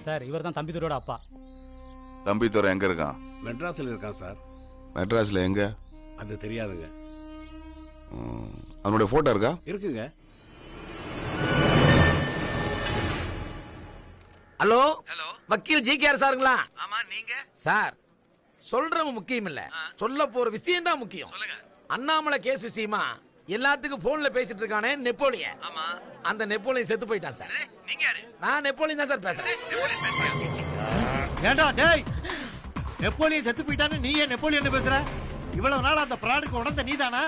Sir இவர் தான் தம்பிதுரோட அப்பா தம்பித்துறை எங்க இருக்கான் மெட்ராஸில் இருக்கான் சார் மெட்ராஸ்ல எங்க அது தெரியாதுங்க ம், அவனுடைய போட்டோ இருக்கா இருக்குங்க ஹலோ ஹலோ வக்கீல் ஜி கேஆர் சாருங்களா ஆமா நீங்க சார் சொல்றவங்க முக்கியம் இல்ல சொல்ல போற விஷயம் தான் முக்கியம் சொல்லுங்க அண்ணாமலை கேஸ் விஷயமா எல்லாத்துக்கும் போன்ல பேசிட்டு இருக்கானே நெப்போலியன் ஆமா அந்த நெப்போலியன் செத்து போயிட்டான் சார் ஏய், நீங்க யாரு நான் நெப்போலியன் தான் சார் பேசுறேன் நெப்போலியன் பேசுறேன் ஏண்டா டேய் நெப்போலியன் செத்து போயிட்டான்னு நீ ஏன் நெப்போலியன் பேசுற இவ்வளவு நாள் அந்த பிராடுக்கு உடந்த நீதானா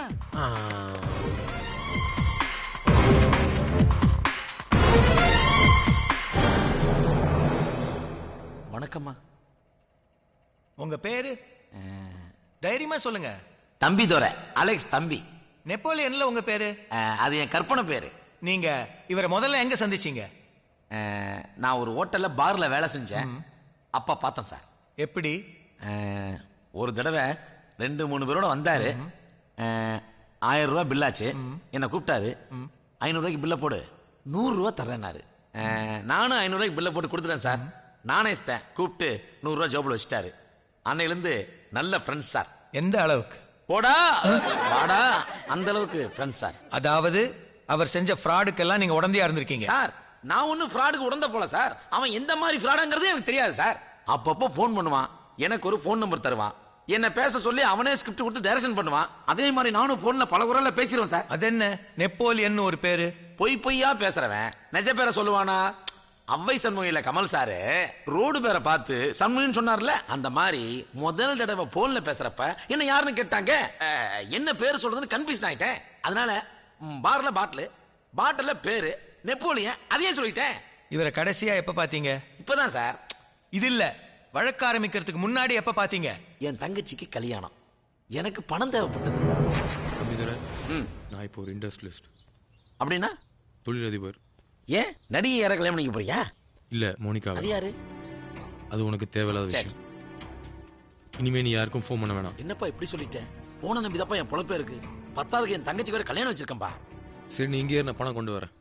வணக்கம்மா உங்க பேரு தைரியமா சொல்லுங்க தம்பி துரை அலெக்ஸ் தம்பி நெப்போலியன்ல உங்க பேரு அஹ், அது என் கற்பனை பேரு நீங்க இவரை முதல்ல எங்க சந்திச்சீங்க அஹ், நான் ஒரு ஹோட்டல்ல பார்ல வேலை செஞ்சேன் அப்ப பார்த்தேன் சார் எப்படி அஹ், ஒரு தடவை ரெண்டு மூணு பேரோட வந்தாரு அஹ், ஆயிரம் ரூபாய் பில்லாச்சு என்னை கூப்பிட்டாரு ஐநூறு ரூபாய்க்கு பில்லை போடு நூறு ரூபா தர்றேன்னாரு அஹ், நானும் ஐநூறு ரூபாய்க்கு பில்லை போட்டு கொடுத்துட்டேன் சார் நானே இஸ்தேன் கூப்பிட்டு நூறு ரூபாய் ஜோபில் வச்சுட்டாரு அன்னையிலேருந்து நல்ல ஃப்ரெண்ட்ஸ் சார் எந்த அளவுக்கு போடா வாடா அந்த அளவுக்கு ஃப்ரெண்ட்ஸ் சார் அதாவது அவர் செஞ்ச ஃப்ராடுக்கெல்லாம் நீங்க உடந்தையா இருந்திருக்கீங்க சார் நான் ஒன்றும் ஃப்ராடுக்கு உடந்த போல சார் அவன் எந்த மாதிரி ஃப்ராடுங்கிறது எனக்கு தெரியாது சார் அப்பப்போ ஃபோன் பண்ணுவான் எனக்கு ஒரு ஃபோன் நம்பர் தருவான் என்ன பேச சொல்லி அவனே ஸ்கிரிப்ட் கொடுத்து டைரக்ஷன் பண்ணுவான் அதே மாதிரி நானும் ஃபோன்ல பல குரல்ல பேசிடுவேன் சார் அது என்ன நெப்போலியன் ஒரு பேரு பொய் பொய்யா பேசுறவன் நிஜ பேரை சொல்லுவானா அவ்வை சண்முகையில கமல் சாரு ரோடு பேரை பார்த்து சண்முகின்னு சொன்னார்ல அந்த மாதிரி முதல் தடவை போன்ல பேசுறப்ப என்ன யாருன்னு கேட்டாங்க அஹ், என்ன பேர் சொல்றதுன்னு கன்ஃபியூஷன் ஆயிட்டேன் அதனால ம், பார்ல பாட்டில் பாட்டில பேரு நெப்போலியன் அதையே சொல்லிட்டேன் இவரை கடைசியா எப்ப பாத்தீங்க இப்பதான் சார் இது இல்ல வழக்கு ஆரம்பிக்கிறதுக்கு முன்னாடி எப்ப பாத்தீங்க என் தங்கச்சிக்கு கல்யாணம் எனக்கு பணம் தேவைப்பட்டது தம்பிதுரை ம். நான் இப்போ ஒரு இண்டஸ்ட்ரியலிஸ்ட் அப்படின்னா தொழிலதிபர் ஏன் நடிகை யார கல்யாணம் பண்ணிக்க போறியா இல்ல மோனிகா அது யாரு அது உனக்கு தேவையில்லாத சரி. விஷயம் இனிமே நீ யாருக்கும் ஃபோன் பண்ண வேணாம் என்னப்பா இப்படி சொல்லிட்டேன் போன நம்பிதாப்பா என் பொழப்பே இருக்கு பத்தாவதுக்கு என் தங்கச்சி வேற கல்யாணம் வச்சிருக்கேன்பா சரி நீ இங்கே நான் பணம் கொண்டு வரேன்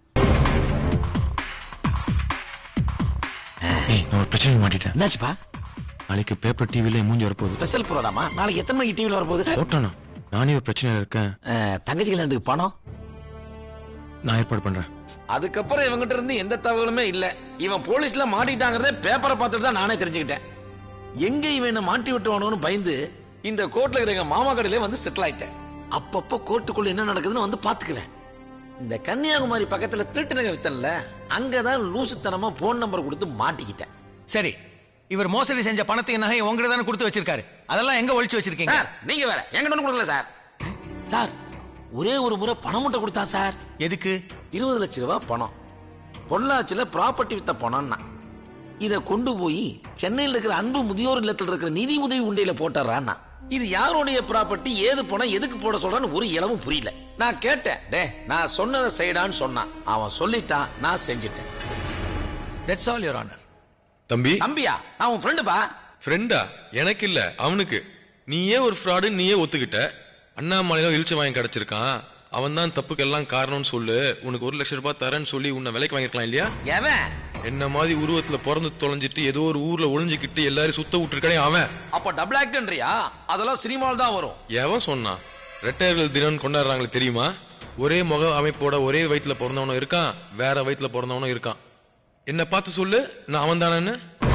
ஏய் நான் ஒரு பிரச்சனை மாட்டிட்டேன் என்னாச்சுப்பா நாளைக்கு பேப்பர் டிவில மூஞ்சி வரப்போகுது ஸ்பெஷல் ப்ரோக்ராமா நாளைக்கு எத்தனை மணிக்கு டிவில வரப்போகுது போட்டானா நானே ஒரு பிரச்சனையில இருக்கேன் அஹ், தங்கச்சி கல்யாணத்துக்கு பணம் நான் ஏற்பாடு பண்றேன் அதுக்கப்புறம் இவங்கிட்ட இருந்து எந்த தகவலுமே இல்ல இவன் போலீஸ்ல மாட்டிட்டாங்கிறதே பேப்பரை பார்த்துட்டு தான் நானே தெரிஞ்சுக்கிட்டேன் எங்க இவன் என்ன மாட்டி விட்டுவானோன்னு பயந்து இந்த கோர்ட்ல இருக்கிற எங்க மாமா கடையில வந்து செட்டில் ஆயிட்டேன் அப்பப்போ கோர்ட்டுக்குள்ள என்ன நடக்குதுன்னு வந்து பாத்துக்குவேன் இந்த கன்னியாகுமரி பக்கத்துல திருட்டு நகை வித்தன்ல அங்கதான் லூசுத்தனமா போன் நம்பர் கொடுத்து மாட்டிக்கிட்டேன் சரி இவர் மோசடி செஞ்ச பணத்தையும் நகை உங்ககிட்ட தானே கொடுத்து வச்சிருக்காரு அதெல்லாம் எங்க ஒளிச்சு வச்சிருக்கீங்க சார் நீங்க வேற எங்கிட்ட ஒண்ணும் கொடுக்கல சார் சார் ஒரே ஒரு முறை பணம் மட்டும் கொடுத்தான் சார் எதுக்கு இருபது லட்ச ரூபாய் பணம் பொள்ளாச்சியில ப்ராப்பர்ட்டி வித்த பணம்னா இத கொண்டு போய் சென்னையில் இருக்கிற அன்பு முதியோர் இல்லத்தில் இருக்கிற நிதி உதவி உண்டையில போட்டுறான்னா இது யாருடைய ப்ராப்பர்ட்டி ஏது பணம் எதுக்கு போட சொல்றான்னு ஒரு இளவும் புரியல நான் கேட்டேன் டே நான் சொன்னதை செய்டான்னு சொன்னான் அவன் சொல்லிட்டான் நான் செஞ்சுட்டேன் தட்ஸ் ஆல் யுவர் ஆனர் தம்பி தம்பியா நான் உன் ஃப்ரெண்டுப்பா ஃப்ரெண்டா எனக்கு இல்ல அவனுக்கு நீயே ஒரு ஃப்ராடு நீயே ஒத்துக்கிட்ட அண்ணாமலையில இழிச்ச வாங்கி கிடைச்சிருக்கான் அவன் தான் தப்புக்கெல்லாம் காரணம்னு சொல்லு உனக்கு ஒரு லட்சம் ரூபாய் தரேன்னு சொல்லி உன்னை விலைக்கு வாங்கிருக்கலாம் இல்லையா எவன் என்ன மாதிரி உருவத்துல பிறந்து தொலைஞ்சிட்டு ஏதோ ஒரு ஊர்ல ஒளிஞ்சுக்கிட்டு எல்லாரும் சுத்த விட்டுருக்கானே அவன் அப்ப டபுள் ஆக்டன்றியா அதெல்லாம் சினிமாவில் தான் வரும் எவன் சொன்னான் ரெட்டையர்கள் தினம் கொண்டாடுறாங்களே தெரியுமா ஒரே முக அமைப்போட ஒரே வயித்துல பிறந்தவனும் இருக்கான் வேற வயித்துல பிறந்தவனும் இருக்கான் என்ன பார்த்து சொல்லு நான் அவன் தானேன்னு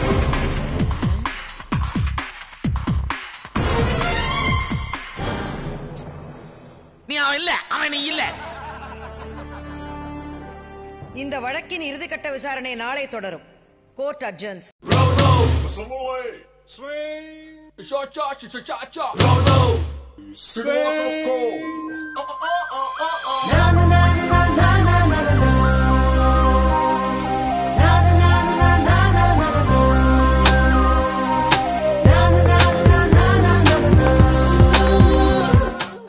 நீ அவன் இல்ல அவன் நீ இல்ல இந்த வழக்கின் இறுதிக்கட்ட விசாரணை நாளை தொடரும் court adjourns na na na